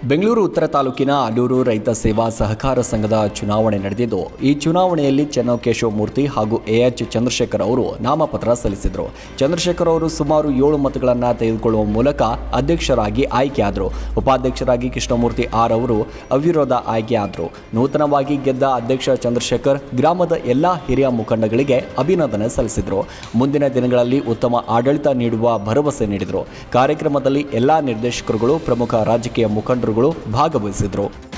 ಬೆಂಗಳೂರು ಉತ್ತರ ತಾಲೂಕಿನ ಅಡೂರು ರೈತ ಸೇವಾ ಸಹಕಾರ ಸಂಘದ ಚುನಾವಣೆ ನಡೆದಿದ್ದು ಈ ಚುನಾವಣೆಯಲ್ಲಿ ಚೆನ್ನಕೇಶವ ಮೂರ್ತಿ ಹಾಗೂ ಎಎಚ್ ಚಂದ್ರಶೇಖರ್ ಅವರು ನಾಮಪತ್ರ ಸಲ್ಲಿಸಿದರು ಚಂದ್ರಶೇಖರ್ ಅವರು ಸುಮಾರು ಏಳು ಮತಗಳನ್ನು ತೆಗೆದುಕೊಳ್ಳುವ ಮೂಲಕ ಅಧ್ಯಕ್ಷರಾಗಿ ಆಯ್ಕೆಯಾದರು ಉಪಾಧ್ಯಕ್ಷರಾಗಿ ಕೃಷ್ಣಮೂರ್ತಿ ಆರ್ ಅವರು ಅವಿರೋಧ ಆಯ್ಕೆಯಾದರು ನೂತನವಾಗಿ ಗೆದ್ದ ಅಧ್ಯಕ್ಷ ಚಂದ್ರಶೇಖರ್ ಗ್ರಾಮದ ಎಲ್ಲ ಹಿರಿಯ ಮುಖಂಡಗಳಿಗೆ ಅಭಿನಂದನೆ ಸಲ್ಲಿಸಿದರು ಮುಂದಿನ ದಿನಗಳಲ್ಲಿ ಉತ್ತಮ ಆಡಳಿತ ನೀಡುವ ಭರವಸೆ ನೀಡಿದರು ಕಾರ್ಯಕ್ರಮದಲ್ಲಿ ಎಲ್ಲ ನಿರ್ದೇಶಕರುಗಳು ಪ್ರಮುಖ ರಾಜಕೀಯ ಮುಖಂಡರುಗಳು ಭಾಗವಹಿಸಿದರು